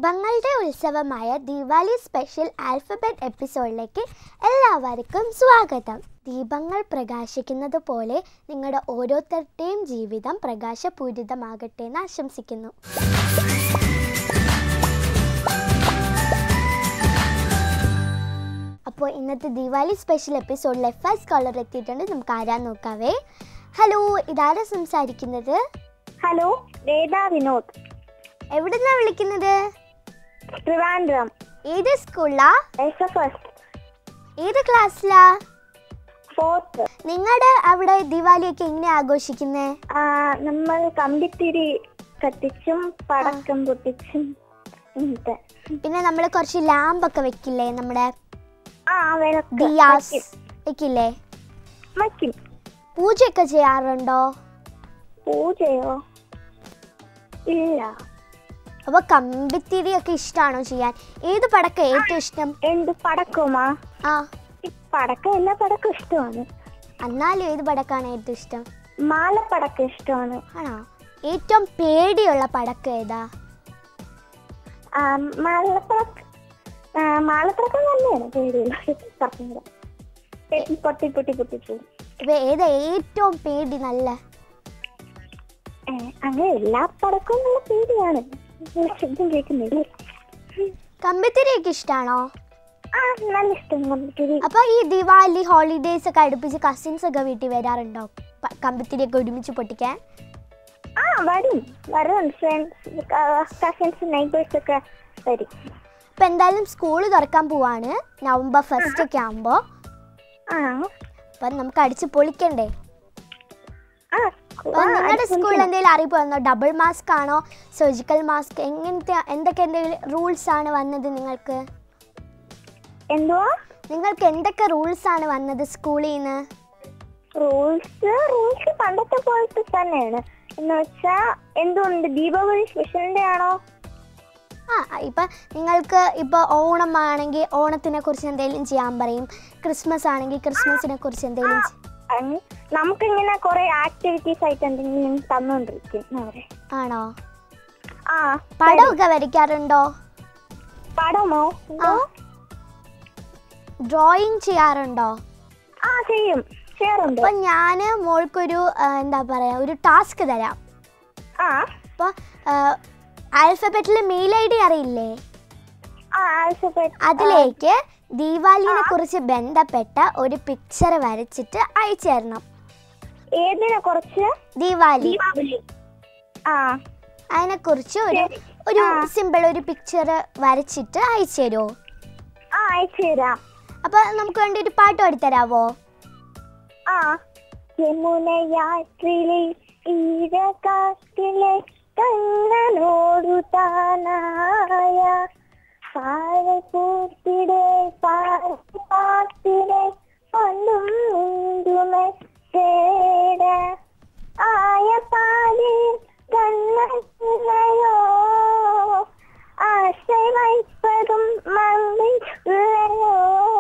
ദീപങ്ങളുടെ ഉത്സവമായ Diwali special alphabet എപ്പിസോഡിലേക്ക് എല്ലാവർക്കും സ്വാഗതം ദീപങ്ങൾ പ്രകാശിക്കുന്നത് പോലെ നിങ്ങളുടെ ഓരോരുത്തരുടെയും ജീവിതം പ്രകാശപൂരിതമാകട്ടെ എന്ന് ആശംസിക്കുന്നു അപ്പോൾ ഇന്നത്തെ ദിവാലി സ്പെഷ്യൽ എപ്പിസോഡിലെ ഫസ്റ്റ് കോളർ എത്തിയിട്ടുണ്ട് നമുക്ക് ആരാ നോക്കാവേ ഹലോ ഇതാരാ സംസാരിക്കുന്നത് ഹലോ വേദ വിനോദ് എവിടുന്നാ വിളിക്കുന്നത് ട്രിവാൻഡ്രം ഏത് സ്കൂളിലാ എസ് എഫ് എസ് ഏത് ക്ലാസ്സിലാ ഫോർത്ത് നിങ്ങളുടെ അവിടെ ദിവാലിയൊക്കെ എങ്ങനെ ആഘോഷിക്കുന്നേ നമ്മൾ കമ്പിത്തിരി കത്തിച്ചും പടക്കം പൊട്ടിച്ചും ഇങ്ങനത്തെ പിന്നെ നമ്മൾ കുറച്ച് ലാമ്പൊക്കെ വെക്കില്ലേ നമ്മുടെ ആ വിളക്ക് ദിയാസ് വയ്ക്കും. വെക്കില്ലേ വയ്ക്കും പൂജയൊക്കെ ചെയ്യാറുണ്ടോ പൂജയോ ഇല്ല അപ്പൊ കമ്പിത്തിരിയൊക്കെ ഇഷ്ടമാണോ ചെയ്യാൻ ഏത് പടക്കം ഏറ്റവും ഇഷ്ടം എന്ത് പടക്കമാ ആ ഈ പടക്കം എല്ലാ പടക്കം ഇഷ്ടമാണ് എന്നാലും ഏത് പടക്കാണ് ഏറ്റവും ഇഷ്ടം മാലപ്പടക്കം ഇഷ്ടമാണ് ആണോ ഏറ്റവും പേടിയുള്ള പടക്കം ഏതാ ആ, മാലപ്പടക്കം ആ, മാലപ്പടക്കം തന്നെയാണ് പേടിയുള്ള പറഞ്ഞത് പൊട്ടി പൊട്ടി പൊട്ടി പോകും ഇപ്പൊ ഏതാ ഏറ്റവും പേടി നല്ല ഏ, അങ്ങനെ എല്ലാ പടക്കവും നല്ല പേടിയാണ് ശബ്ദം കേൾക്കുന്നില്ലേ കമ്പിത്തിരിയൊക്കെ ഇഷ്ടമാണോ ആ നല്ല ഇഷ്ടം കമ്പിത്തിരി അപ്പൊ ഈ ദിവാലി ഹോളിഡേയ്സ് ഒക്കെ അടുപ്പിച്ച് കസിൻസ് ഒക്കെ വീട്ടിൽ വരാറുണ്ടോ പ- കമ്പിത്തിരിയൊക്കെ ഒരുമിച്ച് പൊട്ടിക്കാൻ ആ വരും വരും ഫ്രണ്ട്സ് കസിൻസ് നൈബേഴ്സ് ഒക്കെ വരും ഇപ്പൊ എന്തായാലും സ്കൂൾ തുറക്കാൻ പോവാണ് നവംബർ ഫസ്റ്റ് ഒക്കെ ആകുമ്പോൾ ആ അപ്പൊ നമുക്ക് അടിച്ച് പൊളിക്കണ്ടേ ആ അപ്പൊ നിങ്ങളുടെ സ്കൂളിൽ എന്തെങ്കിലും അറിയിപ്പ് വന്നോ ഡബിൾ മാസ്ക് ആണോ സർജിക്കൽ മാസ്ക് എങ്ങനത്തെ എന്തൊക്കെ എന്തെങ്കിലും റൂൾസ് ആണ് വന്നത് നിങ്ങൾക്ക് എന്തുവാ നിങ്ങൾക്ക് എന്തൊക്കെ റൂൾസ് ആണ് വന്നത് സ്കൂളിൽ നിന്ന് റൂൾസ് റൂൾസ് പണ്ടത്തെ പോലത്തെ തന്നെയാണ് എന്ന് വെച്ചാ എന്തുകൊണ്ട് ദീപാവലി സ്പെഷ്യലിന്റെ ആണോ ആ ഇപ്പം നിങ്ങൾക്ക് ഇപ്പോൾ ഓണം ആണെങ്കിൽ ഓണത്തിനെ കുറിച്ച് എന്തെങ്കിലും ചെയ്യാൻ പറയും ക്രിസ്മസ് ആണെങ്കിൽ ക്രിസ്മസിനെ കുറിച്ച് എന്തെങ്കിലും ചെ- അങ് നമുക്കിങ്ങനെ കുറെ ആക്ടിവിറ്റീസ് ആയിട്ട് എന്തെങ്കിലും തന്നുകൊണ്ടിരിക്കും അവരെ ആണോ ആ പടമൊക്കെ വരയ്ക്കാറുണ്ടോ പടമോ എന്തോ? ഡ്രോയിങ് ചെയ്യാറുണ്ടോ ആ ചെയ്യും ചെയ്യാറുണ്ട് അപ്പോൾ ഞാൻ മോൾക്കൊരു ആ, എന്താ പറയുക ഒരു ടാസ്ക് തരാം ആ അപ്പോൾ ആൽഫബറ്റിൽ മെയിൽ ഐ ഡി അറിയില്ലേ ആ ആൽഫബറ്റ് അതിലേക്ക് ദീപാവലിനെ കുറിച്ച് ബന്ധപ്പെട്ട ഒരു പിക്ചർ വരച്ചിട്ട് അയച്ചു തരണം ഏതിനെ കുറിച്ച് ദീപാവലി ദീപാവലി ആ അതിനെക്കുറിച്ച് ഒരു ശരി. ഒരു ആ. സിമ്പിൾ ഒരു പിക്ചർ വരച്ചിട്ട് അയച്ചു തരുമോ ആ അയച്ചു തരാം അപ്പൊ നമുക്ക് വേണ്ടി ഒരു പാട്ട് പാടിത്തരാവോ ആ യമുനയാത്രിലെ ഈരകാട്ടിലെ കണ്ണനോടു താനായ പാഴക്കൂത്തിടെ പാട്ടിടെ പണ്ടും നിന്തുമേ തേട ആയ പാതി കണ്ണയോ ആശை வைப்பதும் மங்கையோ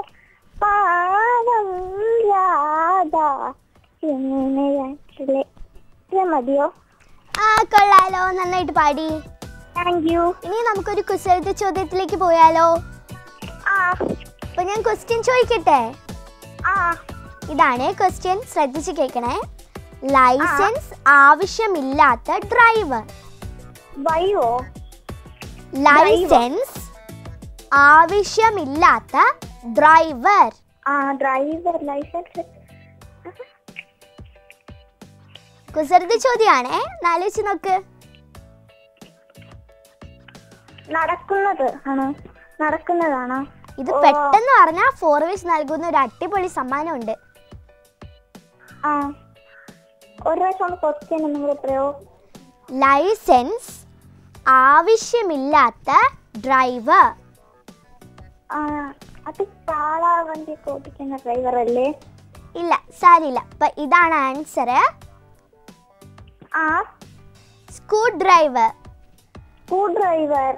പാദം രാധാ യമുനയാറ്റിലെ ഇത് മതിയോ ആ കൊള്ളാലോ നന്നായിട്ട് പാടി താങ്ക് യു ഇനി നമുക്കൊരു കുസൃതി ചോദ്യത്തിലേക്ക് പോയാലോ ആ അപ്പൊ ഞാൻ ക്വസ്റ്റ്യൻ ചോദിക്കട്ടെ ആ ഇതാണ് ക്വസ്റ്റ്യൻ ശ്രദ്ധിച്ച് കേൾക്കണേ ലൈസൻസ് ആവശ്യമില്ലാത്ത ഡ്രൈവർ വയോ ലൈസൻസ് ആവശ്യമില്ലാത്ത ഡ്രൈവർ ആ ഡ്രൈവർ ലൈസൻസ് കുസൃതി ചോദ്യമാണേ നാലോചിച്ച് നോക്ക് നടക്കുന്നത് ആണോ നടക്കുന്നതാണോ ഇത് ഓ. പെട്ടെന്ന് പറഞ്ഞാൽ ഫോർ വീസ് നൽകുന്ന ഒരു അടിപൊളി സമ്മാനമുണ്ട് ആ ഒരു പ്രാവശ്യം ക്വസ്റ്റ്യൻ ഒന്നും കൂടെ പറയോ ലൈസൻസ് ആവശ്യമില്ലാത്ത ഡ്രൈവർ ആ അത് കാളാ വണ്ടി ഓടിക്കുന്ന ഡ്രൈവർ അല്ലേ ഇല്ല സാരില്ല അപ്പൊ ഇതാണ് ആൻസർ ആ സ്കൂ ഡ്രൈവർ സ്കൂ ഡ്രൈവർ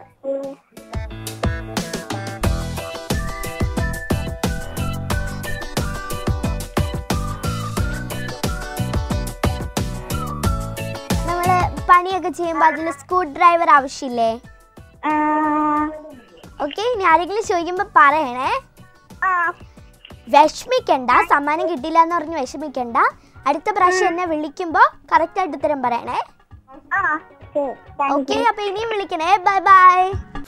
നമ്മള് പണിയൊക്കെ ചെയ്യുമ്പോൾ അതിൽ സ്കൂ ഡ്രൈവർ ആവശ്യമില്ലേ ആ ഓക്കെ ഇനി ആരെങ്കിലും ചോദിക്കുമ്പോൾ പറയണേ ആ വിഷമിക്കണ്ട സമ്മാനം കിട്ടിയില്ല എന്ന് പറഞ്ഞ് വിഷമിക്കണ്ട അടുത്ത പ്രാവശ്യം എന്നെ വിളിക്കുമ്പോൾ കറക്റ്റായിട്ട് ഉത്തരം പറയണേ ആ ശരി താങ്ക് ഓക്കെ യു അപ്പൊ ഇനിയും വിളിക്കണേ bye bye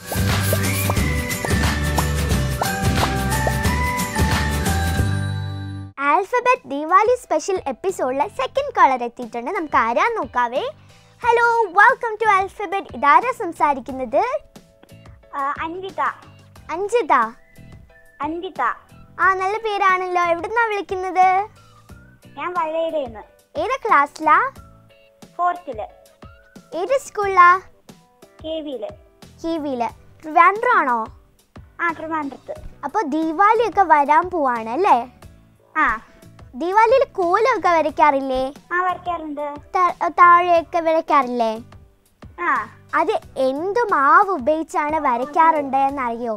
alphabet Diwali special എപ്പിസോഡിലെ സെക്കൻഡ് കോളർ എത്തിയിട്ടുണ്ട് നമുക്ക് ആരാ നോക്കാവേ ഹലോ വെൽക്കം ടു ആൽഫബറ്റ് ഇതാരാ സംസാരിക്കുന്നത് അഞ്ജിത അഞ്ജിത അഞ്ജിത ആ നല്ല പേരാണല്ലോ എവിടുന്നാ വിളിക്കുന്നത് ഞാൻ വഴയുടെന്ന് ഏതാ ക്ലാസ്സിലാ ഫോർത്തില് ഏത് സ്കൂളിലാ കെ വിയില് കീവിയില് ട്രിവാൻഡ്രം ആണോ ആ ട്രിവാൻഡ്രത്ത് അപ്പോൾ ദീപാവലി ഒക്കെ വരാൻ പോവാണ് അല്ലേ ആ ദീപാവലിയിൽ കോലമൊക്കെ വരയ്ക്കാറില്ലേ ആ വരയ്ക്കാറുണ്ട് ത- താഴെയൊക്കെ വരയ്ക്കാറില്ലേ ആ അത് എന്ത് മാവ് ഉപയോഗിച്ചാണ് വരയ്ക്കാറുണ്ട് എന്നറിയോ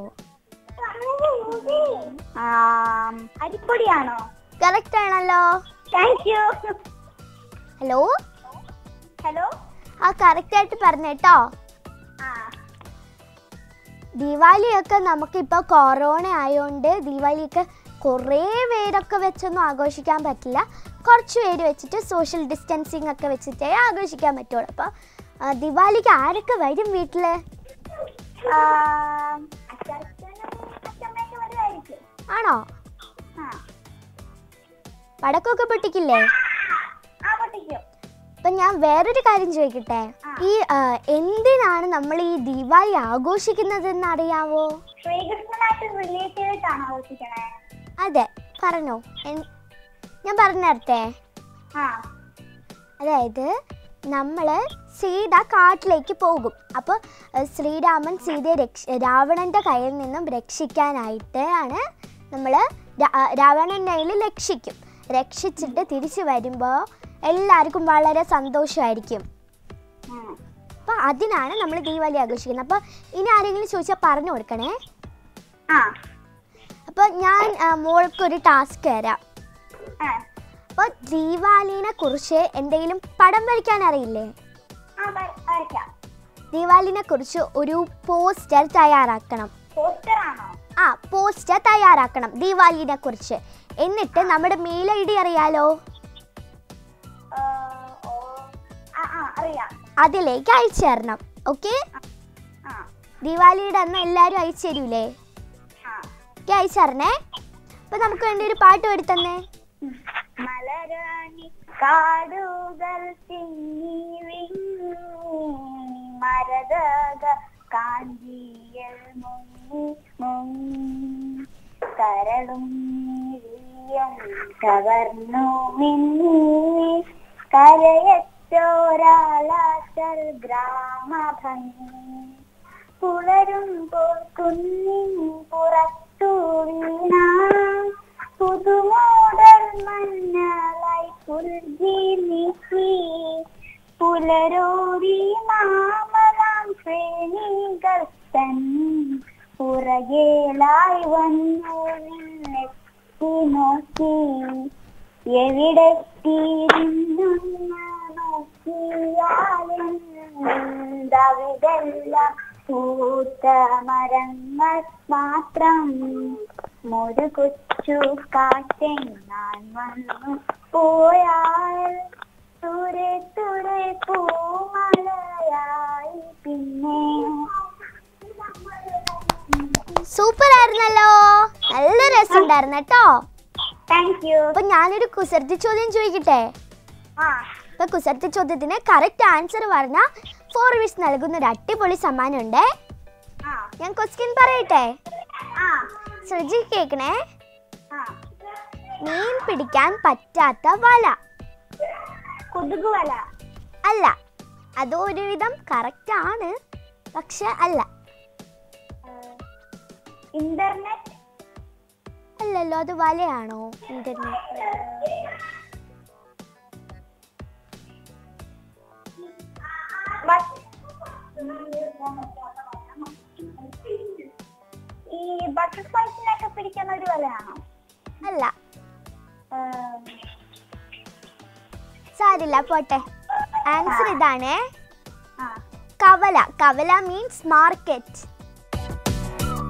ആം, അരിപ്പൊടിയാണോ കറക്റ്റ് ആണല്ലോ താങ്ക് യു ഹലോ ഹലോ ആ കറക്റ്റ് ആയിട്ട് പറഞ്ഞേട്ടോ ആ ദീപാവലിയൊക്കെ നമുക്കിപ്പോൾ കൊറോണ ആയതുകൊണ്ട് ദീപാവലിയൊക്കെ കുറേ പേരൊക്കെ വെച്ചൊന്നും ആഘോഷിക്കാൻ പറ്റില്ല കുറച്ച് പേര് വെച്ചിട്ട് സോഷ്യൽ ഡിസ്റ്റൻസിങ് ഒക്കെ വെച്ചിട്ടേ ആഘോഷിക്കാൻ പറ്റുള്ളൂ അപ്പോൾ ദീപാവലിക്ക് ആരൊക്കെ വരും വീട്ടിൽ ആം, അച്ചാച്ചനും അച്ചമ്മയൊക്കെ വരുമായിരിക്കും ആണോ ആ പടക്കമൊക്കെ പൊട്ടിക്കില്ലേ ആ പൊട്ടിക്കും അപ്പം ഞാൻ വേറൊരു കാര്യം ചോദിക്കട്ടെ ആ. ഈ ആ, എന്തിനാണ് നമ്മൾ ഈ ദീപാവലി ആഘോഷിക്കുന്നതെന്ന് അറിയാവോ ശ്രീകൃഷ്ണനായിട്ട് റിലേറ്റ് ചെയ്തിട്ടാണോ ആഘോഷിക്കണേ അതെ പറഞ്ഞോ എൻ- ഞാൻ പറഞ്ഞു തരട്ടെ ആ അതായത് നമ്മൾ സീത കാട്ടിലേക്ക് പോകും അപ്പോൾ ശ്രീരാമൻ സീതയെ രക്ഷ രാവണൻ്റെ കയ്യിൽ നിന്നും രക്ഷിക്കാനായിട്ട് ആണ് നമ്മൾ രാവണൻ്റെ കയ്യിൽ രക്ഷിക്കും രക്ഷിച്ചിട്ട് തിരിച്ചു വരുമ്പോൾ എല്ലാവർക്കും വളരെ സന്തോഷമായിരിക്കും ഉം. അപ്പോൾ അതിനാണ് നമ്മൾ ദീപാവലി ആഘോഷിക്കുന്നത് അപ്പോൾ ഇനി ആരെങ്കിലും ചോദിച്ചാൽ പറഞ്ഞു കൊടുക്കണേ ആ അപ്പോൾ ഞാൻ ആ, മോൾക്കൊരു ടാസ്ക് തരാം ആ അപ്പോൾ ദീപാവലിനെ കുറിച്ച് എന്തെങ്കിലും പടം വരയ്ക്കാൻ അറിയില്ലേ ആ വര- വരയ്ക്കാം ദീപാവലിനെ കുറിച്ച് ഒരു പോസ്റ്റർ തയ്യാറാക്കണം പോസ്റ്റർ ആണോ ആ പോസ്റ്റർ തയ്യാറാക്കണം ദീപാവലിനെ കുറിച്ച് എന്നിട്ട് നമ്മുടെ മെയിൽ ഐ ഡി അറിയാലോ ആ, ഓ ആ ആ അറിയാം അതിലേക്ക് അയച്ചു തരണം ഓക്കെ ആ ദീപാവലിയുടെ അന്ന് എല്ലാവരും അയച്ചു തരൂലേ ആ ഓക്കെ അയച്ചു തരണേ അപ്പോൾ നമുക്ക് വേണ്ടി ഒരു പാട്ട് പാടിത്തന്നേ മലരാണി കാടുകൾ തിങ്ങി വിങ്ങി മരതക കാഞ്ചിയൽ മുങ്ങി മുങ്ങി കരളും നീരിയം കവർന്നു മിന്നി കരയച്ചോരാളാച്ചൽ ഗ്രാമഭംഗി പുലരുമ്പോൾ കുന്നിൻ പുറത്തു വീണ പുതുമോടൽ മഞ്ഞളായി പുൽകി നീക്കി പുലരോടി മാമലാം ശ്രേണികൾ തൻ പുറകേലായി വന്നു നിന്നെത്തി നോക്കി എവിടെ തീരുന്നു നോക്കിയാലെന്തവിടെല്ലാം പൂത്ത മരങ്ങൾ മാത്രം ഒരു കൊച്ചു കാറ്റെങ്ങാൻ വന്നു പോയാൽ തുരെ തുരെ പൂമലയായി പിന്നെ സൂപ്പർ ആയിരുന്നല്ലോ നല്ല രസമുണ്ടായിരുന്നു കേട്ടോ താങ്ക് യു അപ്പൊ ഞാനൊരു കുസൃതി ചോദ്യം ചോദിക്കട്ടെ ആ അപ്പൊ കുസൃതി ചോദ്യത്തിന് കറക്റ്റ് ആൻസർ പറഞ്ഞാൽ ഫോർ വിഷ് നൽകുന്ന ഒരു അടിപൊളി സമ്മാനം ഉണ്ടേ ആ ഞാൻ ക്വസ്റ്റ്യൻ പറയട്ടെ ആ ശ്രദ്ധി കേൾക്കണേ ആ മീൻ പിടിക്കാൻ പറ്റാത്ത വല കൊതുകുവല അല്ല അത് ഒരുവിധം കറക്റ്റ് ആണ് പക്ഷെ അല്ല ഇന്റർനെറ്റ് അല്ലല്ലോ അത് വലയാണോ ഇന്റർനെറ്റ് ഈ ബട്ടർഫ്ലൈസിനൊക്കെ പിടിക്കുന്ന ഒരു വലയാണോ അല്ല ഏഹ്, സാരില്ല പോട്ടെ ആൻസർ ഇതാണേ ആ കവല കവല മീൻസ് മാർക്കറ്റ്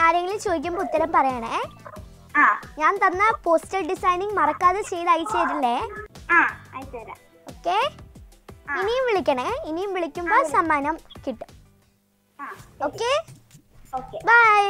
ആരെങ്കിലും ചോദിക്കുമ്പോൾ ഉത്തരം പറയണേ ആ ഞാൻ തന്ന പോസ്റ്റർ ഡിസൈനിങ് മറക്കാതെ ചെയ്ത് അയച്ചു തരില്ലേ ആ അയച്ചുതരാം ഓക്കെ ഇനിയും വിളിക്കണേ ഇനിയും വിളിക്കുമ്പോൾ സമ്മാനം കിട്ടും ആ ഓക്കെ ഓക്കെ ബൈ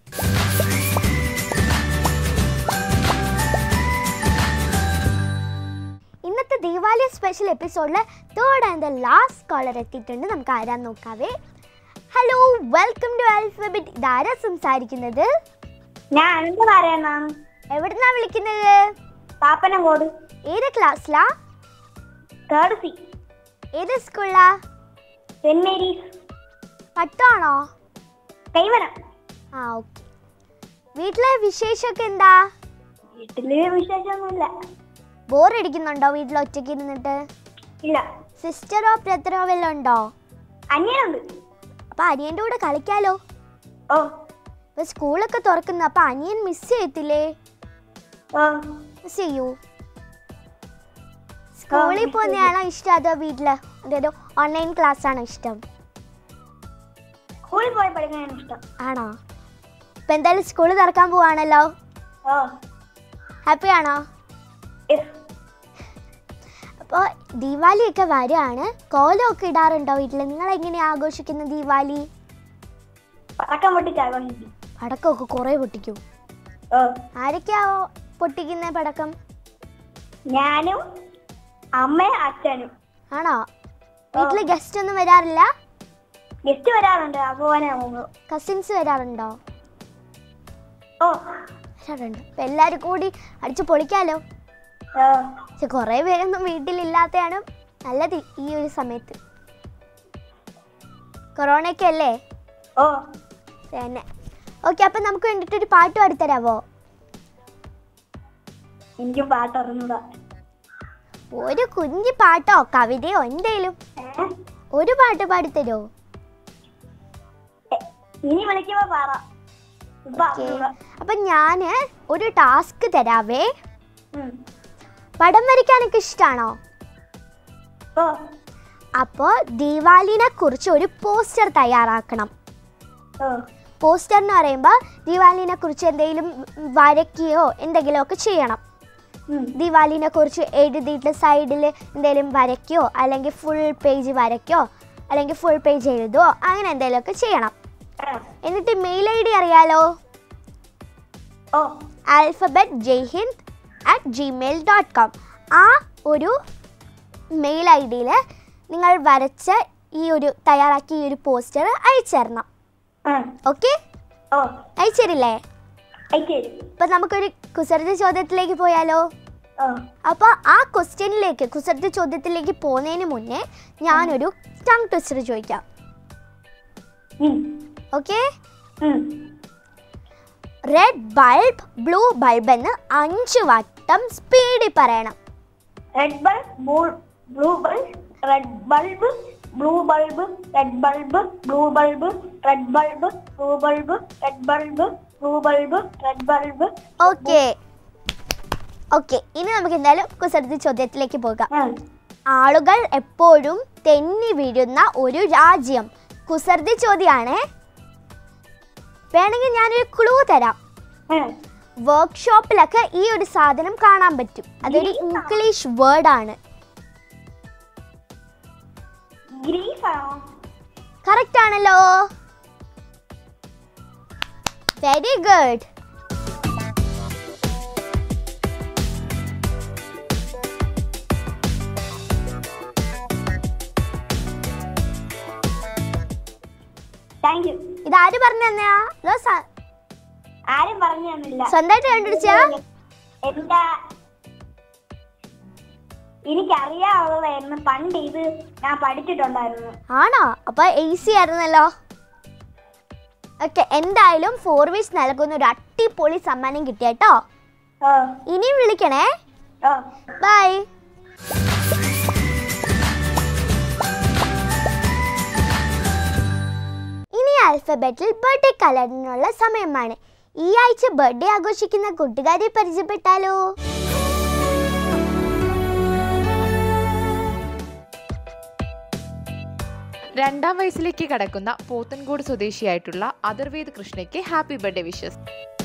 ഇന്നത്തെ ദീപാവലി സ്പെഷ്യൽ എപ്പിസോഡിൽ third and the last caller എത്തിയിട്ടുണ്ട് നമുക്ക് ആരാ നോക്കാവേ ഹലോ വെൽക്കം ടു ആൽഫബറ്റ് ഇതാരാ സംസാരിക്കുന്നത് ഞാൻ എന്ത് പറയണം എവിടുന്നാ വിളിക്കുന്നത് പാപ്പനംകോട് ഏത് ക്ലാസ്സിലാ തേർഡ് സി ഏത് സ്കൂളിലാ സെന്റ് മേരീസ് പട്ടാണോ കൈവരം ആ ഓക്കെ വീട്ടിലെ വിശേഷമൊക്കെ എന്താ വീട്ടില് വിശേഷമൊന്നുമില്ല ബോറടിക്കുന്നുണ്ടോ വീട്ടിൽ ഒറ്റയ്ക്ക് ഇരുന്നിട്ട് ഇല്ല സിസ്റ്ററോ ബ്രദറോ വല്ലതും ഉണ്ടോ അനിയനുണ്ട് അപ്പൊ അനിയന്റെ കൂടെ കളിക്കാലോ ഓ ഇപ്പൊ സ്കൂളൊക്കെ തുറക്കുന്നു അപ്പൊ അനിയൻ മിസ് ചെയ്യത്തില്ലേ ഓ മിസ് ചെയ്യൂ സ്കൂളിൽ miss പോകുന്നതാണോ ഇഷ്ടം അതോ വീട്ടില് അതായത് ഓൺലൈൻ ക്ലാസ് ആണോ ഇഷ്ടം സ്കൂളിൽ പോയി പഠിക്കാനാണ് ഇഷ്ടം ആണോ ഇപ്പൊ എന്തായാലും സ്കൂൾ തുറക്കാൻ പോവാണല്ലോ ഓ ഹാപ്പി ആണോ യെസ് അപ്പോൾ ദീപാവലിയൊക്കെ വരികയാണ് കോലമൊക്കെ ഇടാറുണ്ടോ വീട്ടിൽ നിങ്ങൾ എങ്ങനെയാ ആഘോഷിക്കുന്ന ദീപാവലി പടക്കം പൊട്ടിച്ചാഘോഷിക്കും പടക്കമൊക്കെ കുറേ പൊട്ടിക്കും ഓ ആരൊക്കെയാ പൊട്ടിക്കുന്ന പടക്കം ഞാനും അമ്മയും അച്ഛനും ആണോ വീട്ടിൽ ഗസ്റ്റ് ഒന്നും വരാറില്ല ഗസ്റ്റ് വരാറുണ്ട് അപ്പോനെ കസിൻസ് വരാറുണ്ടോ ഓ വരാറുണ്ട് അപ്പൊ എല്ലാവരും കൂടി അടിച്ച് പൊളിക്കാലോ ഓ പക്ഷെ കുറേ പേരൊന്നും വീട്ടിലില്ലാത്തതാണ് നല്ലത് ഈ ഒരു സമയത്ത് കൊറോണയൊക്കെ അല്ലേ ഓ തന്നെ ഓക്കെ അപ്പം നമുക്ക് വേണ്ടിയിട്ട് ഒരു പാട്ട് പാടിത്തരാവോ എനിക്ക് പാട്ട് അറിഞ്ഞൂടാ ഒരു കുഞ്ഞു പാട്ടോ കവിതയോ എന്തേലും ഏ? ഒരു പാട്ട് പാടിത്തരോ എ, ഇനി വിളിക്കുമ്പോ പറ ഇപ്പൊ അറിഞ്ഞൂടാ. അപ്പം ഞാൻ ഒരു ടാസ്ക് തരാവേ ഉം. പടം വരയ്ക്കാനൊക്കെ ഇഷ്ടമാണോ ഓ അപ്പോൾ ദീപാവലിനെ കുറിച്ച് ഒരു പോസ്റ്റർ തയ്യാറാക്കണം ഓ പോസ്റ്റർ എന്ന് പറയുമ്പോൾ ദീപാവലിനെ കുറിച്ച് എന്തെങ്കിലും വരയ്ക്കുകയോ എന്തെങ്കിലുമൊക്കെ ചെയ്യണം ഉം. ദീപാവലിനെ കുറിച്ച് എഴുതിയിട്ട് സൈഡിൽ എന്തെങ്കിലും വരയ്ക്കുകയോ അല്ലെങ്കിൽ ഫുൾ പേജ് വരയ്ക്കുകയോ അല്ലെങ്കിൽ ഫുൾ പേജ് എഴുതുകയോ അങ്ങനെ എന്തെങ്കിലുമൊക്കെ ചെയ്യണം ആ. എന്നിട്ട് മെയിൽ ഐ ഡി അറിയാലോ ഓ alphabet Jaihind at gmail dot com ആ ഒരു മെയിൽ ഐ ഡിയിൽ നിങ്ങൾ വരച്ച ഈ ഒരു തയ്യാറാക്കിയ ഈ ഒരു പോസ്റ്റർ അയച്ചു തരണം ആ. ഓക്കെ ഓ അയച്ചു തരില്ലേ അയച്ചുതരും അപ്പം നമുക്കൊരു കുസൃതി ചോദ്യത്തിലേക്ക് പോയാലോ ഓ അപ്പോൾ ആ ക്വസ്റ്റ്യനിലേക്ക് കുസൃതി ചോദ്യത്തിലേക്ക് പോകുന്നതിന് മുന്നേ ഞാനൊരു ടങ് ട്വിസ്റ്റർ ചോദിക്കാം ഉം. ഓക്കെ ഉം. റെഡ് ബൾബ് ബ്ലൂ ബൾബ് എന്ന് അഞ്ച് വട്ടം സ്പീഡിൽ പറയണം red bulb blue blue bulb red bulb blue bulb red bulb blue bulb red bulb blue bulb red bulb blue bulb red bulb okay okay ഇനി നമുക്ക് എന്തായാലും കുസൃതി ചോദ്യത്തിലേക്ക് പോകാം ഉം. ആളുകൾ എപ്പോഴും തെന്നി വീഴുന്ന ഒരു രാജ്യം കുസൃതി ചോദ്യമാണേ വേണമെങ്കിൽ ഞാനൊരു ക്ലൂ തരാം ഉം. വർക്ക്ഷോപ്പിലൊക്കെ ഈ ഒരു സാധനം കാണാൻ പറ്റും അതൊരു ഇംഗ്ലീഷ് വേർഡ് ആണ് ഗ്രീസ് ആണോ കറക്റ്റ് ആണല്ലോ വെരി ഗുഡ് താങ്ക് യു ഇതാര് പറഞ്ഞു തന്നെയാ അതോ സ- ആരും പറഞ്ഞു തന്നില്ല സ്വന്തമായിട്ട് കണ്ടുപിടിച്ചാ എന്താ എനിക്കറിയാവുന്നതായിരുന്നു പണ്ട് ഇത് ഞാൻ പഠിച്ചിട്ടുണ്ടായിരുന്നു ആണോ അപ്പൊ ഈസി ആയിരുന്നല്ലോ ഓക്കെ എന്തായാലും ഫോർ വീസ് നൽകുന്ന ഒരു അടിപൊളി സമ്മാനം കിട്ടിയട്ടോ ഓ ഇനിയും വിളിക്കണേ ഓ ബൈ ഇനി ആൽഫബറ്റിൽ ബർത്ത്ഡേ കലറിനുള്ള സമയമാണ് ഈ ആഴ്ച ബർത്ത്ഡേ ആഘോഷിക്കുന്ന കൂട്ടുകാരെ പരിചയപ്പെട്ടാലോ രണ്ടാം വയസ്സിലേക്ക് കടക്കുന്ന പോത്തൻകോട് സ്വദേശിയായിട്ടുള്ള അതർവേദ് കൃഷ്ണയ്ക്ക് ഹാപ്പി ബർത്ത്ഡേ വിഷസ്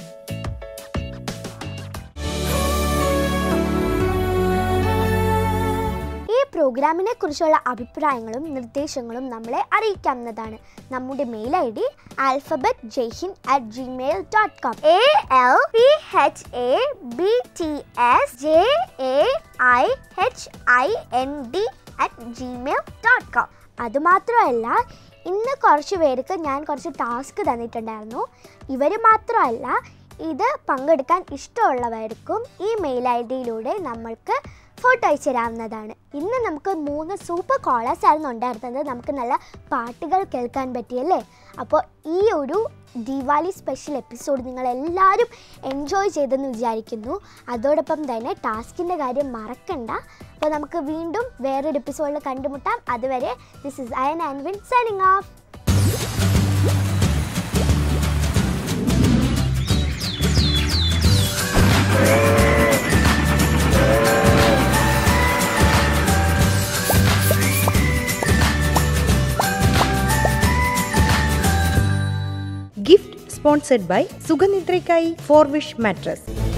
ഈ പ്രോഗ്രാമിനെ കുറിച്ചുള്ള അഭിപ്രായങ്ങളും നിർദ്ദേശങ്ങളും നമ്മളെ അറിയിക്കാവുന്നതാണ് നമ്മുടെ mail I D alphabet Jaihind at gmail dot com A L P H A B T S J A I H I N D at gmail dot com അതുമാത്രമല്ല ഇന്ന് കുറച്ച് പേർക്ക് ഞാൻ കുറച്ച് ടാസ്ക് തന്നിട്ടുണ്ടായിരുന്നു ഇവർ മാത്രമല്ല ഇത് പങ്കെടുക്കാൻ ഇഷ്ടമുള്ളവർക്കും ഈ മെയിൽ ഐ ഡിയിലൂടെ നമ്മൾക്ക് ഫോട്ടോ അയച്ചു തരാവുന്നതാണ് ഇന്ന് നമുക്ക് മൂന്ന് സൂപ്പർ കോളേഴ്സ് ആയിരുന്നു ഉണ്ടായിരുന്നത് നമുക്ക് നല്ല പാട്ടുകൾ കേൾക്കാൻ പറ്റിയല്ലേ അപ്പോൾ ഈ ഒരു ദിവാലി സ്പെഷ്യൽ എപ്പിസോഡ് നിങ്ങൾ എല്ലാവരും എൻജോയ് ചെയ്തെന്ന് വിചാരിക്കുന്നു അതോടൊപ്പം തന്നെ ടാസ്കിൻ്റെ കാര്യം മറക്കണ്ട അപ്പോൾ നമുക്ക് വീണ്ടും വേറൊരു എപ്പിസോഡിൽ കണ്ടുമുട്ടാം അതുവരെ this is Ayan and Vin signing off gift sponsored by സുഖനിദ്രയ്ക്കായി ഫോർവിഷ് മാട്രസ്